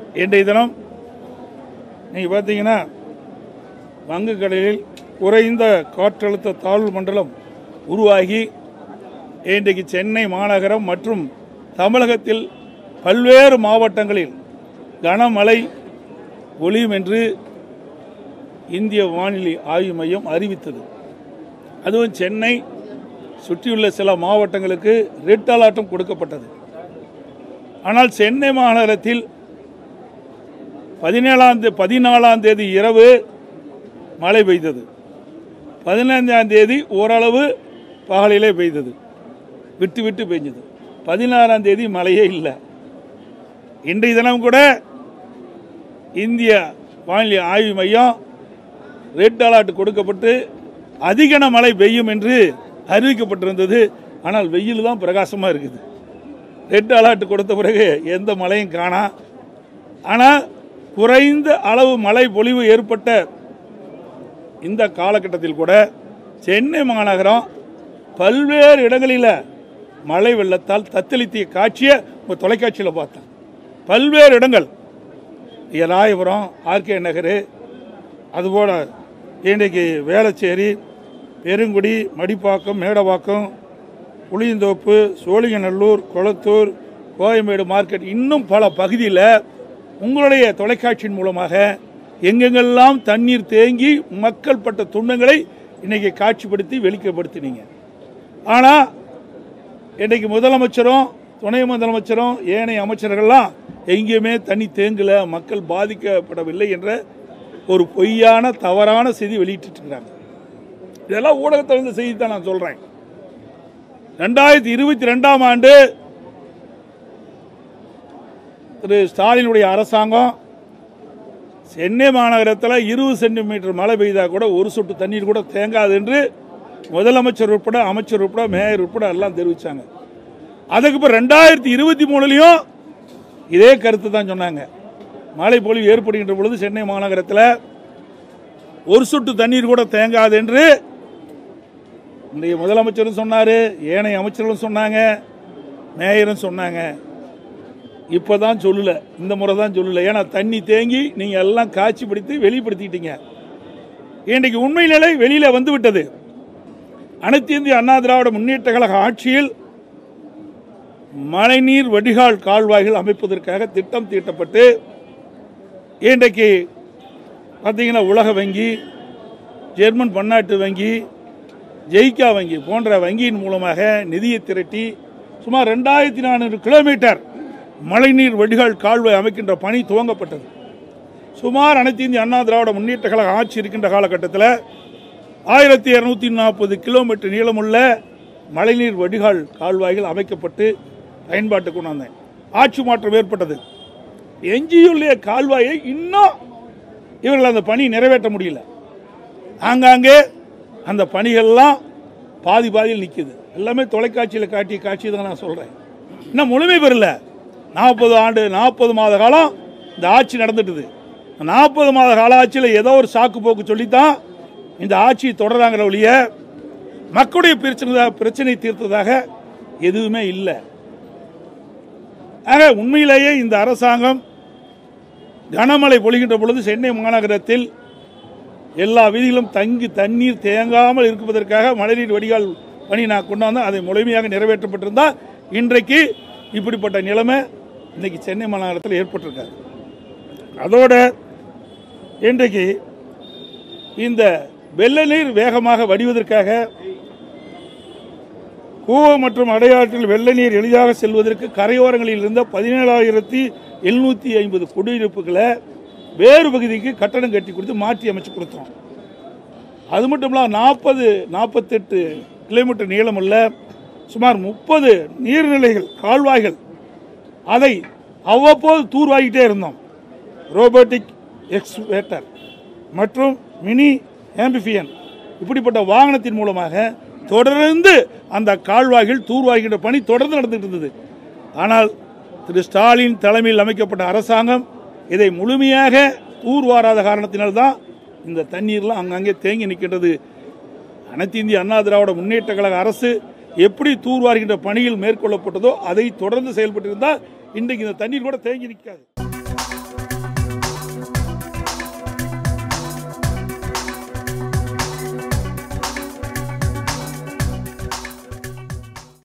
இன்றைய தினம் நீங்கள் பார்த்தீங்கன்னா வங்கக்கடலில் குறைந்த காற்றழுத்த தாழ்வு மண்டலம் உருவாகி இன்றைக்கு சென்னை மாநகரம் மற்றும் தமிழகத்தில் பல்வேறு மாவட்டங்களில் கனமழை பொழியும் என்று இந்திய வானிலை ஆய்வு மையம் அறிவித்தது அதுவும் சென்னை சுற்றியுள்ள சில மாவட்டங்களுக்கு ரெட் அலர்ட்டும் கொடுக்கப்பட்டது ஆனால் சென்னை மாநகரத்தில் பதினேழாம் தே- பதினாலாம் தேதி இரவு மழை பெய்தது பதினைந்தாம் தேதி ஓரளவு பகலிலே பெய்தது விட்டு விட்டு பெய்ஞ்சது பதினாறாம் தேதி மழையே இல்லை இன்றைய தினம் கூட இந்திய வானிலை ஆய்வு மையம் ரெட் அலர்ட் கொடுக்கப்பட்டு அதிகன மழை பெய்யும் என்று அறிவிக்கப்பட்டிருந்தது ஆனால் வெயில் தான் பிரகாசமாக இருக்குது ரெட் அலர்ட் கொடுத்த பிறகு எந்த மழையும் காணா ஆனால் குறைந்த அளவு மழை பொழிவு ஏற்பட்ட இந்த காலகட்டத்தில் கூட சென்னை மாநகரம் பல்வேறு இடங்களில் மழை வெள்ளத்தால் தத்தளித்திய காட்சியை உங்கள் தொலைக்காட்சியில் பார்த்தேன் பல்வேறு இடங்கள் இங்க ராயபுரம் ஆர்கே நகர் அதுபோல் இன்றைக்கு வேளச்சேரி பெருங்குடி மடிப்பாக்கம் மேடவாக்கம் புளியந்தோப்பு சோழிங்கநல்லூர் கொளத்தூர் கோயம்பேடு மார்க்கெட் இன்னும் பல பகுதியில் உங்களுடைய தொலைக்காட்சியின் மூலமாக எங்கெங்கெல்லாம் தண்ணீர் தேங்கி மக்கள் பட்ட துன்பங்களை இன்னைக்கு காட்சிப்படுத்தி வெளிக்கப்படுத்தினீங்க ஆனால் இன்றைக்கு முதலமைச்சரும் துணை முதலமைச்சரும் ஏனைய அமைச்சர்கள்லாம் எங்கேயுமே தண்ணி தேங்கல மக்கள் பாதிக்கப்படவில்லை என்ற ஒரு பொய்யான தவறான செய்தி வெளியிட்டு இருக்கிறாங்க இதெல்லாம் ஊடகத்தில் இருந்த செய்தி தான் நான் சொல்றேன் ரெண்டாயிரத்தி இருபத்தி ரெண்டாம் ஆண்டு திரு ஸ்டாலினுடைய அரசாங்கம் சென்னை மாநகரத்தில் இருபது சென்டிமீட்டர் மழை பெய்தா கூட ஒரு சொட்டு தண்ணீர் கூட தேங்காது என்று முதலமைச்சர் உட்பட அமைச்சர் உட்பட மேயர் உட்பட எல்லாம் தெரிவிச்சாங்க அதுக்கு இப்போ ரெண்டாயிரத்தி இருபத்தி மூணுலையும் இதே கருத்து தான் சொன்னாங்க மழை பொழிவு ஏற்படுகின்ற பொழுது சென்னை மாநகரத்தில் ஒரு சொட்டு தண்ணீர் கூட தேங்காது என்று இன்றைய முதலமைச்சரும் சொன்னாரு ஏனைய அமைச்சர்களும் சொன்னாங்க மேயரும் சொன்னாங்க இப்பதான் சொல்லல இந்த முறை தான் சொல்லல ஏன்னா தண்ணி தேங்கி நீங்க எல்லாம் காட்சிப்படுத்தி வெளிப்படுத்திட்டீங்க இன்றைக்கு உண்மை நிலை வெளியில வந்து விட்டது அனைத்து இந்திய அண்ணா திராவிட முன்னேற்ற கழக ஆட்சியில் மழைநீர் வடிகால் கால்வாய்கள் அமைப்பதற்காக திட்டம் தீட்டப்பட்டு இன்றைக்கு பார்த்தீங்கன்னா உலக வங்கி ஜெர்மன் பன்னாட்டு வங்கி ஜெய்கா வங்கி போன்ற வங்கியின் மூலமாக நிதியை திரட்டி சுமார் ரெண்டாயிரத்தி நானூறு கிலோமீட்டர் மழைநீர் வடிகால் கால்வாய் அமைக்கின்ற பணி துவங்கப்பட்டது சுமார் அனைத்து இந்திய அண்ணா திராவிட முன்னேற்ற கழக ஆட்சி இருக்கின்ற காலகட்டத்தில் ஆயிரத்தி இருநூத்தி நாற்பது கிலோமீட்டர் நீளமுள்ள மழைநீர் வடிகால் கால்வாய்கள் அமைக்கப்பட்டு பயன்பாட்டுக்கு கொண்டாந்தேன் ஆட்சி மாற்றம் ஏற்பட்டது எஞ்சியுள்ள கால்வாயை இன்னும் இவர்கள் அந்த பணி நிறைவேற்ற முடியல ஆங்காங்கே அந்த பணிகள்லாம் பாதி பாதியில் நிற்குது எல்லாமே தொலைக்காட்சியில் காட்டிய காட்சி தான் நான் சொல்கிறேன் இன்னும் முழுமை பெறல நாற்பது ஆண்டு நாற்பது மாத காலம் இந்த ஆட்சி நடந்துட்டுது நாற்பது மாத கால ஆட்சியில் ஏதோ ஒரு சாக்கு போக்கு சொல்லித்தான் இந்த ஆட்சி தொடராங்கிற ஒழிய மக்களுடைய பிரச்சனை பிரச்சனை தீர்த்ததாக எதுவுமே இல்லை ஆக உண்மையிலேயே இந்த அரசாங்கம் கனமழை பொழிகின்ற பொழுது சென்னை மாநகரத்தில் எல்லா வீதிகளும் தங்கி தண்ணீர் தேங்காமல் இருப்பதற்காக மழைநீர் வடிகால் பணி நான் கொண்டாந்தேன் அதை முழுமையாக நிறைவேற்றப்பட்டிருந்தால் இன்றைக்கு இப்படிப்பட்ட நிலைமை இன்னைக்கு சென்னை மாநகரத்தில் ஏற்பட்டிருக்காது அதோட இன்றைக்கு இந்த வெள்ள நீர் வேகமாக வடிவதற்காக கூவ மற்றும் அடையாற்றில் வெள்ள நீர் எளிதாக செல்வதற்கு கரையோரங்களில் இருந்த பதினேழாயிரத்தி எழுநூத்தி ஐம்பது குடியிருப்புகளை வேறு பகுதிக்கு கட்டடம் கட்டி கொடுத்து மாற்றி அமைச்சு கொடுத்தோம் அது மட்டும் இல்லாமல் நாற்பது நாற்பத்தெட்டு கிலோமீட்டர் நீளமுள்ள சுமார் முப்பது நீர்நிலைகள் கால்வாய்கள் அதை அவ்வப்போது தூர்வாகிட்டே இருந்தோம் ரோபோட்டிக் எக்ஸ்வேட்டர் மற்றும் மினி ஆம்பிஃபியன் இப்படிப்பட்ட வாகனத்தின் மூலமாக தொடர்ந்து அந்த கால்வாய்கள் தூர்வாகின்ற பணி தொடர்ந்து நடந்துட்டு இருந்தது ஆனால் திரு ஸ்டாலின் தலைமையில் அமைக்கப்பட்ட அரசாங்கம் இதை முழுமையாக தூர்வாராத காரணத்தினால்தான் இந்த தண்ணீர்லாம் அங்கங்கே தேங்கி நிற்கின்றது அனைத்து இந்திய அண்ணா திராவிட முன்னேற்ற கழக அரசு எப்படி தூர்வாருகின்ற பணியில் மேற்கொள்ளப்பட்டதோ அதை தொடர்ந்து செயல்பட்டிருந்தால் இன்றைக்கு இந்த தண்ணீர் கூட தேங்கி நிற்காது